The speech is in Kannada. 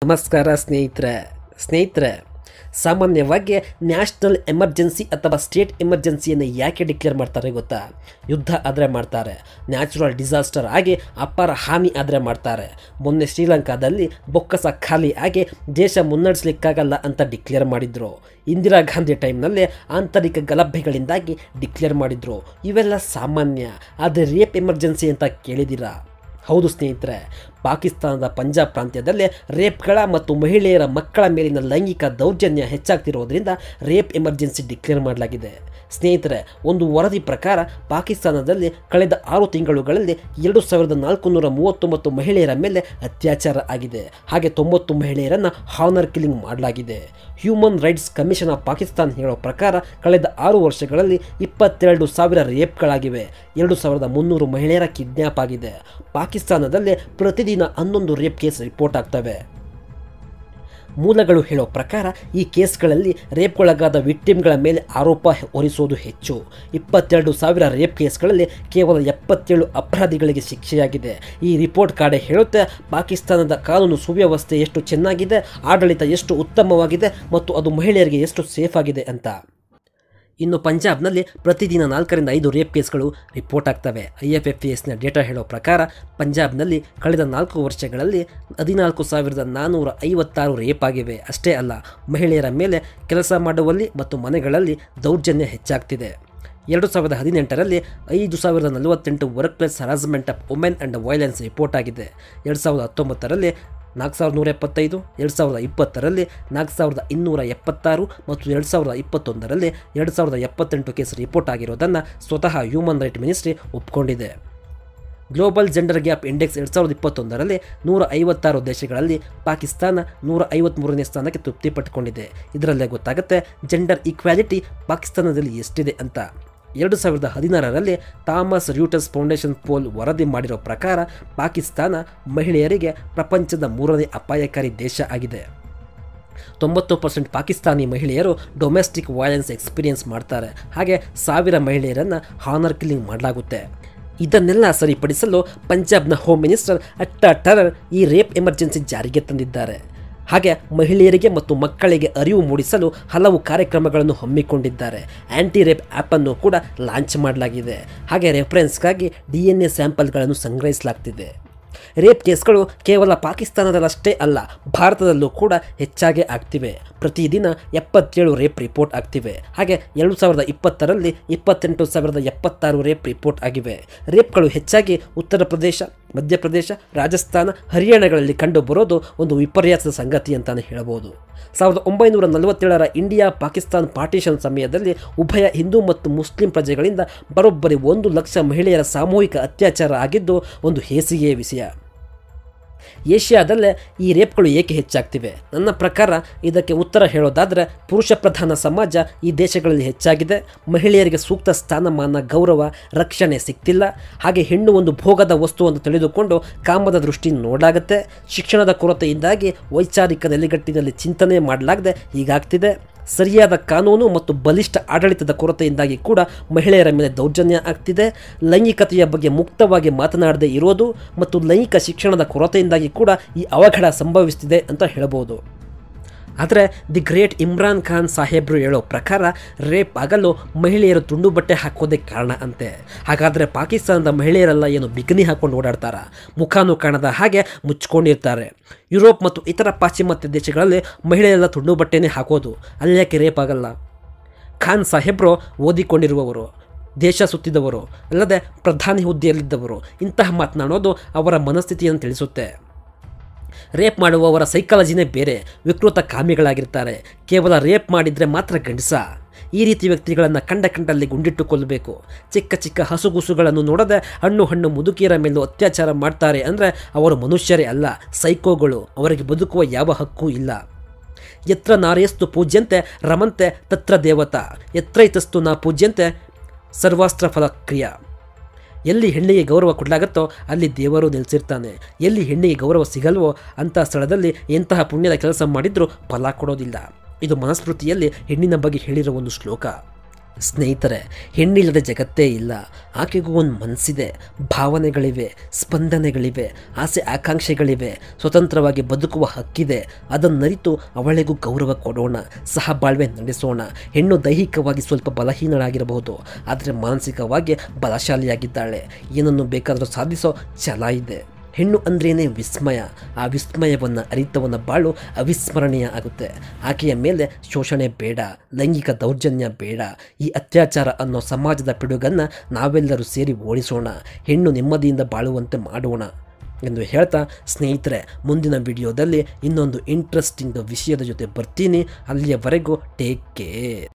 ನಮಸ್ಕಾರ ಸ್ನೇಹಿತರೆ ಸ್ನೇಹಿತರೆ ಸಾಮಾನ್ಯವಾಗಿ ನ್ಯಾಷನಲ್ ಎಮರ್ಜೆನ್ಸಿ ಅಥವಾ ಸ್ಟೇಟ್ ಎಮರ್ಜೆನ್ಸಿಯನ್ನು ಯಾಕೆ ಡಿಕ್ಲೇರ್ ಮಾಡ್ತಾರೆ ಗೊತ್ತಾ ಯುದ್ಧ ಆದರೆ ಮಾಡ್ತಾರೆ ನ್ಯಾಚುರಲ್ ಡಿಸಾಸ್ಟರ್ ಆಗಿ ಅಪಾರ ಹಾನಿ ಆದರೆ ಮಾಡ್ತಾರೆ ಮೊನ್ನೆ ಶ್ರೀಲಂಕಾದಲ್ಲಿ ಬೊಕ್ಕಸ ಖಾಲಿ ಆಗಿ ದೇಶ ಮುನ್ನಡೆಸಲಿಕ್ಕಾಗಲ್ಲ ಅಂತ ಡಿಕ್ಲೇರ್ ಮಾಡಿದ್ರು ಇಂದಿರಾ ಗಾಂಧಿ ಟೈಮ್ನಲ್ಲೇ ಆಂತರಿಕ ಗಲಭೆಗಳಿಂದಾಗಿ ಡಿಕ್ಲೇರ್ ಮಾಡಿದ್ರು ಇವೆಲ್ಲ ಸಾಮಾನ್ಯ ಆದರೆ ರೇಪ್ ಎಮರ್ಜೆನ್ಸಿ ಅಂತ ಕೇಳಿದ್ದೀರಾ ಹೌದು ಸ್ನೇಹಿತರೆ ಪಾಕಿಸ್ತಾನದ ಪಂಜಾಬ್ ಪ್ರಾಂತ್ಯದಲ್ಲೇ ರೇಪ್ಗಳ ಮತ್ತು ಮಹಿಳೆಯರ ಮಕ್ಕಳ ಮೇಲಿನ ಲೈಂಗಿಕ ದೌರ್ಜನ್ಯ ಹೆಚ್ಚಾಗ್ತಿರೋದ್ರಿಂದ ರೇಪ್ ಎಮರ್ಜೆನ್ಸಿ ಡಿಕ್ಲೇರ್ ಮಾಡಲಾಗಿದೆ ಸ್ನೇಹಿತರೆ ಒಂದು ವರದಿ ಪ್ರಕಾರ ಪಾಕಿಸ್ತಾನದಲ್ಲಿ ಕಳೆದ ಆರು ತಿಂಗಳುಗಳಲ್ಲಿ ಎರಡು ಸಾವಿರದ ನಾಲ್ಕುನೂರ ಮೂವತ್ತೊಂಬತ್ತು ಮಹಿಳೆಯರ ಮೇಲೆ ಅತ್ಯಾಚಾರ ಆಗಿದೆ ಹಾಗೆ ತೊಂಬತ್ತು ಮಹಿಳೆಯರನ್ನು ಹಾನರ್ ಕಿಲ್ಲಿಂಗ್ ಮಾಡಲಾಗಿದೆ human rights commission of Pakistan ಹೇಳೋ ಪ್ರಕಾರ ಕಳೆದ ಆರು ವರ್ಷಗಳಲ್ಲಿ ಇಪ್ಪತ್ತೆರಡು ಸಾವಿರ ರೇಪ್ಗಳಾಗಿವೆ ಎರಡು ಸಾವಿರದ ಮುನ್ನೂರು ಮಹಿಳೆಯರ ಕಿಡ್ನ್ಯಾಪ್ ಆಗಿದೆ ಪಾಕಿಸ್ತಾನದಲ್ಲಿ ಪ್ರತಿದಿನ ಹನ್ನೊಂದು ರೇಪ್ ಕೇಸ್ ರಿಪೋರ್ಟ್ ಆಗ್ತವೆ ಮೂಲಗಳು ಹೇಳೋ ಪ್ರಕಾರ ಈ ಕೇಸ್ಗಳಲ್ಲಿ ರೇಪ್ಗೊಳಗಾದ ವಿಕ್ಟಿಮ್ಗಳ ಮೇಲೆ ಆರೋಪ ಹೊರಿಸೋದು ಹೆಚ್ಚು ಇಪ್ಪತ್ತೆರಡು ಸಾವಿರ ರೇಪ್ ಕೇಸ್ಗಳಲ್ಲಿ ಕೇವಲ ಎಪ್ಪತ್ತೇಳು ಅಪರಾಧಿಗಳಿಗೆ ಶಿಕ್ಷೆಯಾಗಿದೆ ಈ ರಿಪೋರ್ಟ್ ಕಾರ್ಡೆ ಹೇಳುತ್ತೆ ಪಾಕಿಸ್ತಾನದ ಕಾನೂನು ಸುವ್ಯವಸ್ಥೆ ಎಷ್ಟು ಚೆನ್ನಾಗಿದೆ ಆಡಳಿತ ಎಷ್ಟು ಉತ್ತಮವಾಗಿದೆ ಮತ್ತು ಅದು ಮಹಿಳೆಯರಿಗೆ ಎಷ್ಟು ಸೇಫ್ ಆಗಿದೆ ಅಂತ ಇನ್ನು ಪಂಜಾಬ್ನಲ್ಲಿ ಪ್ರತಿದಿನ ನಾಲ್ಕರಿಂದ ಐದು ರೇಪ್ ಕೇಸ್ಗಳು ರಿಪೋರ್ಟ್ ಆಗ್ತವೆ ಐ ಎಫ್ ಎಫ್ ಎಸ್ನ ಡೇಟಾ ಹೇಳೋ ಪ್ರಕಾರ ಪಂಜಾಬ್ನಲ್ಲಿ ಕಳೆದ ನಾಲ್ಕು ವರ್ಷಗಳಲ್ಲಿ ಹದಿನಾಲ್ಕು ಸಾವಿರದ ನಾನ್ನೂರ ಐವತ್ತಾರು ರೇಪ್ ಆಗಿವೆ ಅಷ್ಟೇ ಅಲ್ಲ ಮಹಿಳೆಯರ ಮೇಲೆ ಕೆಲಸ ಮಾಡುವಲ್ಲಿ ಮತ್ತು ಮನೆಗಳಲ್ಲಿ ದೌರ್ಜನ್ಯ ಹೆಚ್ಚಾಗ್ತಿದೆ ಎರಡು ಸಾವಿರದ ಹದಿನೆಂಟರಲ್ಲಿ ಐದು ಸಾವಿರದ ನಲವತ್ತೆಂಟು workplace harassment of women and violence report ಆಗಿದೆ ಎರಡು ಸಾವಿರದ ಹತ್ತೊಂಬತ್ತರಲ್ಲಿ ನಾಲ್ಕು ಸಾವಿರದ ನೂರ ಎಪ್ಪತ್ತೈದು ಎರಡು ಸಾವಿರದ ಇಪ್ಪತ್ತರಲ್ಲಿ ನಾಲ್ಕು ಸಾವಿರದ ಇನ್ನೂರ ಎಪ್ಪತ್ತಾರು ಮತ್ತು ಎರಡು ಸಾವಿರದ ಇಪ್ಪತ್ತೊಂದರಲ್ಲಿ ಎರಡು ಸಾವಿರದ ಎಪ್ಪತ್ತೆಂಟು ಕೇಸ್ ರಿಪೋರ್ಟ್ ಆಗಿರೋದನ್ನು ಸ್ವತಃ ಹ್ಯೂಮನ್ ರೈಟ್ ಮಿನಿಸ್ಟ್ರಿ ಒಪ್ಕೊಂಡಿದೆ ಗ್ಲೋಬಲ್ ಜೆಂಡರ್ ಗ್ಯಾಪ್ ಇಂಡೆಕ್ಸ್ ಎರಡು ಸಾವಿರದ ಇಪ್ಪತ್ತೊಂದರಲ್ಲಿ ನೂರ ಐವತ್ತಾರು ದೇಶಗಳಲ್ಲಿ ಪಾಕಿಸ್ತಾನ ನೂರ ಐವತ್ತ್ಮೂರನೇ ಸ್ಥಾನಕ್ಕೆ ತೃಪ್ತಿ ಪಟ್ಟುಕೊಂಡಿದೆ ಇದರಲ್ಲೇ ಗೊತ್ತಾಗುತ್ತೆ ಜೆಂಡರ್ ಈಕ್ವಾಲಿಟಿ ಪಾಕಿಸ್ತಾನದಲ್ಲಿ ಎಷ್ಟಿದೆ ಅಂತ ಎರಡು ಸಾವಿರದ ಹದಿನಾರರಲ್ಲಿ ಥಾಮಸ್ ರ್ಯೂಟಸ್ ಫೌಂಡೇಶನ್ ಪೋಲ್ ವರದಿ ಮಾಡಿರೋ ಪ್ರಕಾರ ಪಾಕಿಸ್ತಾನ ಮಹಿಳೆಯರಿಗೆ ಪ್ರಪಂಚದ ಮೂರನೇ ಅಪಾಯಕಾರಿ ದೇಶ ಆಗಿದೆ ತೊಂಬತ್ತು ಪರ್ಸೆಂಟ್ ಪಾಕಿಸ್ತಾನಿ ಮಹಿಳೆಯರು ಡೊಮೆಸ್ಟಿಕ್ ವೈಲೆನ್ಸ್ ಎಕ್ಸ್ಪೀರಿಯನ್ಸ್ ಮಾಡ್ತಾರೆ ಹಾಗೆ ಸಾವಿರ ಮಹಿಳೆಯರನ್ನು ಹಾನರ್ ಕಿಲ್ಲಿಂಗ್ ಮಾಡಲಾಗುತ್ತೆ ಇದನ್ನೆಲ್ಲ ಸರಿಪಡಿಸಲು ಪಂಜಾಬ್ನ ಹೋಮ್ ಮಿನಿಸ್ಟರ್ ಅಟ್ಟ ಟರರ್ ಈ ರೇಪ್ ಎಮರ್ಜೆನ್ಸಿ ಜಾರಿಗೆ ತಂದಿದ್ದಾರೆ ಹಾಗೆ ಮಹಿಳೆಯರಿಗೆ ಮತ್ತು ಮಕ್ಕಳಿಗೆ ಅರಿವು ಮೂಡಿಸಲು ಹಲವು ಕಾರ್ಯಕ್ರಮಗಳನ್ನು ಹಮ್ಮಿಕೊಂಡಿದ್ದಾರೆ ಆ್ಯಂಟಿ ರೇಪ್ ಆ್ಯಪನ್ನು ಕೂಡ ಲಾಂಚ್ ಮಾಡಲಾಗಿದೆ ಹಾಗೆ ರೆಫರೆನ್ಸ್ಗಾಗಿ ಡಿ ಎನ್ ಎ ಸ್ಯಾಂಪಲ್ಗಳನ್ನು ಸಂಗ್ರಹಿಸಲಾಗ್ತಿದೆ ರೇಪ್ ಕೇಸ್ಗಳು ಕೇವಲ ಪಾಕಿಸ್ತಾನದಲ್ಲಷ್ಟೇ ಅಲ್ಲ ಭಾರತದಲ್ಲೂ ಕೂಡ ಹೆಚ್ಚಾಗಿ ಆಗ್ತಿವೆ ಪ್ರತಿದಿನ ಎಪ್ಪತ್ತೇಳು ರೇಪ್ ರಿಪೋರ್ಟ್ ಆಗ್ತಿವೆ ಹಾಗೆ ಎರಡು ಸಾವಿರದ ಇಪ್ಪತ್ತರಲ್ಲಿ ಇಪ್ಪತ್ತೆಂಟು ಸಾವಿರದ ಎಪ್ಪತ್ತಾರು ರೇಪ್ ರಿಪೋರ್ಟ್ ಆಗಿವೆ ರೇಪ್ಗಳು ಹೆಚ್ಚಾಗಿ ಉತ್ತರ ಪ್ರದೇಶ ಮಧ್ಯಪ್ರದೇಶ ರಾಜಸ್ಥಾನ ಹರಿಯಾಣಗಳಲ್ಲಿ ಕಂಡುಬರೋದು ಒಂದು ವಿಪರ್ಯಾಸದ ಸಂಗತಿ ಅಂತಲೇ ಹೇಳಬಹುದು ಸಾವಿರದ ಒಂಬೈನೂರ ನಲವತ್ತೇಳರ ಇಂಡಿಯಾ ಪಾಕಿಸ್ತಾನ್ ಪಾರ್ಟಿಷನ್ ಸಮಯದಲ್ಲಿ ಉಭಯ ಹಿಂದೂ ಮತ್ತು ಮುಸ್ಲಿಂ ಪ್ರಜೆಗಳಿಂದ ಬರೋಬ್ಬರಿ ಒಂದು ಲಕ್ಷ ಮಹಿಳೆಯರ ಸಾಮೂಹಿಕ ಅತ್ಯಾಚಾರ ಆಗಿದ್ದು ಒಂದು ಹೇಸಿಗೆಯ ವಿಷಯ ಏಷ್ಯಾದಲ್ಲೇ ಈ ರೇಪ್ಗಳು ಏಕೆ ಹೆಚ್ಚಾಗ್ತಿವೆ ನನ್ನ ಪ್ರಕಾರ ಇದಕ್ಕೆ ಉತ್ತರ ಹೇಳೋದಾದರೆ ಪುರುಷ ಪ್ರಧಾನ ಸಮಾಜ ಈ ದೇಶಗಳಲ್ಲಿ ಹೆಚ್ಚಾಗಿದೆ ಮಹಿಳೆಯರಿಗೆ ಸೂಕ್ತ ಸ್ಥಾನಮಾನ ಗೌರವ ರಕ್ಷಣೆ ಸಿಗ್ತಿಲ್ಲ ಹಾಗೆ ಹೆಣ್ಣು ಒಂದು ಭೋಗದ ವಸ್ತು ಅಂತ ತಿಳಿದುಕೊಂಡು ಕಾಮದ ದೃಷ್ಟಿ ನೋಡಲಾಗುತ್ತೆ ಶಿಕ್ಷಣದ ಕೊರತೆಯಿಂದಾಗಿ ವೈಚಾರಿಕ ನೆಲೆಗಟ್ಟಿನಲ್ಲಿ ಚಿಂತನೆ ಮಾಡಲಾಗದೆ ಹೀಗಾಗ್ತಿದೆ ಸರಿಯಾದ ಕಾನೂನು ಮತ್ತು ಬಲಿಷ್ಠ ಆಡಳಿತದ ಕೊರತೆಯಿಂದಾಗಿ ಕೂಡ ಮಹಿಳೆಯರ ಮೇಲೆ ದೌರ್ಜನ್ಯ ಆಗ್ತಿದೆ ಲೈಂಗಿಕತೆಯ ಬಗ್ಗೆ ಮುಕ್ತವಾಗಿ ಮಾತನಾಡದೇ ಇರೋದು ಮತ್ತು ಲೈಂಗಿಕ ಶಿಕ್ಷಣದ ಕೊರತೆಯಿಂದಾಗಿ ಕೂಡ ಈ ಅವಘಡ ಸಂಭವಿಸ್ತಿದೆ ಅಂತ ಹೇಳಬಹುದು ಆದರೆ ದಿ ಗ್ರೇಟ್ ಇಮ್ರಾನ್ ಖಾನ್ ಸಾಹೇಬ್ರು ಹೇಳೋ ಪ್ರಕಾರ ರೇಪ್ ಆಗಲು ಮಹಿಳೆಯರು ತುಂಡು ಬಟ್ಟೆ ಹಾಕೋದೇ ಕಾರಣ ಅಂತೆ ಹಾಗಾದರೆ ಪಾಕಿಸ್ತಾನದ ಮಹಿಳೆಯರೆಲ್ಲ ಏನು ಬಿಗನಿ ಹಾಕೊಂಡು ಓಡಾಡ್ತಾರ ಮುಖಾನು ಕಾಣದ ಹಾಗೆ ಮುಚ್ಕೊಂಡಿರ್ತಾರೆ ಯುರೋಪ್ ಮತ್ತು ಇತರ ಪಾಶ್ಚಿಮಾತ್ಯ ದೇಶಗಳಲ್ಲಿ ಮಹಿಳೆಯರೆಲ್ಲ ತುಂಡು ಬಟ್ಟೆನೇ ಹಾಕೋದು ಅಲ್ಯಾಕೆ ರೇಪ್ ಆಗಲ್ಲ ಖಾನ್ ಸಾಹೇಬ್ರು ಓದಿಕೊಂಡಿರುವವರು ದೇಶ ಸುತ್ತಿದವರು ಅಲ್ಲದೆ ಪ್ರಧಾನಿ ಹುದ್ದೆಯಲ್ಲಿದ್ದವರು ಇಂತಹ ಮಾತನಾಡೋದು ಅವರ ಮನಸ್ಥಿತಿಯನ್ನು ತಿಳಿಸುತ್ತೆ ರೇಪ್ ಮಾಡುವವರ ಸೈಕಾಲಜಿನೇ ಬೇರೆ ವಿಕೃತ ಕಾಮಿಗಳಾಗಿರ್ತಾರೆ ಕೇವಲ ರೇಪ್ ಮಾಡಿದರೆ ಮಾತ್ರ ಗಂಡಸ ಈ ರೀತಿ ವ್ಯಕ್ತಿಗಳನ್ನು ಕಂಡ ಕಂಡಲ್ಲಿ ಗುಂಡಿಟ್ಟುಕೊಳ್ಳಬೇಕು ಚಿಕ್ಕ ಚಿಕ್ಕ ಹಸುಗುಸುಗಳನ್ನು ನೋಡದೆ ಹಣ್ಣು ಹಣ್ಣು ಮುದುಕಿಯರ ಮೇಲೂ ಅತ್ಯಾಚಾರ ಮಾಡ್ತಾರೆ ಅಂದರೆ ಅವರು ಮನುಷ್ಯರೇ ಅಲ್ಲ ಸೈಕೋಗಳು ಅವರಿಗೆ ಬದುಕುವ ಯಾವ ಹಕ್ಕೂ ಇಲ್ಲ ಯತ್ರ ನಾರ್ಯಸ್ತು ಪೂಜ್ಯಂತೆ ರಮಂತೆ ತತ್ರ ದೇವತಾ ಯತ್ರೈತಸ್ತು ನಾ ಪೂಜ್ಯಂತೆ ಸರ್ವಾಸ್ತ್ರ ಫಲಕ್ರಿಯ ಎಲ್ಲಿ ಹೆಣ್ಣಿಗೆ ಗೌರವ ಕೊಡಲಾಗುತ್ತೋ ಅಲ್ಲಿ ದೇವರು ನೆಲೆಸಿರ್ತಾನೆ ಎಲ್ಲಿ ಹೆಣ್ಣಿಗೆ ಗೌರವ ಸಿಗಲ್ವೋ ಅಂಥ ಸ್ಥಳದಲ್ಲಿ ಎಂತಹ ಪುಣ್ಯದ ಕೆಲಸ ಮಾಡಿದರೂ ಫಲ ಕೊಡೋದಿಲ್ಲ ಇದು ಮನಸ್ಮೃತಿಯಲ್ಲಿ ಹೆಣ್ಣಿನ ಬಗ್ಗೆ ಹೇಳಿರೋ ಒಂದು ಶ್ಲೋಕ ಸ್ನೇಹಿತರೆ ಹೆಣ್ಣಿಲ್ಲದ ಜಗತ್ತೇ ಇಲ್ಲ ಆಕೆಗೂ ಒಂದು ಮನಸ್ಸಿದೆ ಭಾವನೆಗಳಿವೆ ಸ್ಪಂದನೆಗಳಿವೆ ಆಸೆ ಆಕಾಂಕ್ಷೆಗಳಿವೆ ಸ್ವತಂತ್ರವಾಗಿ ಬದುಕುವ ಹಕ್ಕಿದೆ ಅದನ್ನರಿತು ಅವಳಿಗೂ ಗೌರವ ಕೊಡೋಣ ಸಹಬಾಳ್ವೆ ನಡೆಸೋಣ ಹೆಣ್ಣು ದೈಹಿಕವಾಗಿ ಸ್ವಲ್ಪ ಬಲಹೀನಳಾಗಿರಬಹುದು ಆದರೆ ಮಾನಸಿಕವಾಗಿ ಬಲಶಾಲಿಯಾಗಿದ್ದಾಳೆ ಏನನ್ನು ಬೇಕಾದರೂ ಸಾಧಿಸೋ ಛಲ ಇದೆ ಹೆಣ್ಣು ಅಂದ್ರೇನೆ ವಿಸ್ಮಯ ಆ ವಿಸ್ಮಯವನ್ನು ಅರಿತವನ ಬಾಳು ಅವಿಸ್ಮರಣೀಯ ಆಗುತ್ತೆ ಆಕೆಯ ಮೇಲೆ ಶೋಷಣೆ ಬೇಡ ಲೈಂಗಿಕ ದೌರ್ಜನ್ಯ ಬೇಡ ಈ ಅತ್ಯಾಚಾರ ಅನ್ನೋ ಸಮಾಜದ ಪಿಡುಗನ್ನು ನಾವೆಲ್ಲರೂ ಸೇರಿ ಓಡಿಸೋಣ ಹೆಣ್ಣು ನೆಮ್ಮದಿಯಿಂದ ಬಾಳುವಂತೆ ಮಾಡೋಣ ಎಂದು ಹೇಳ್ತಾ ಸ್ನೇಹಿತರೆ ಮುಂದಿನ ವಿಡಿಯೋದಲ್ಲಿ ಇನ್ನೊಂದು ಇಂಟ್ರೆಸ್ಟಿಂಗ್ ವಿಷಯದ ಜೊತೆ ಬರ್ತೀನಿ ಅಲ್ಲಿಯವರೆಗೂ ಟೇಕ್ ಕೇರ್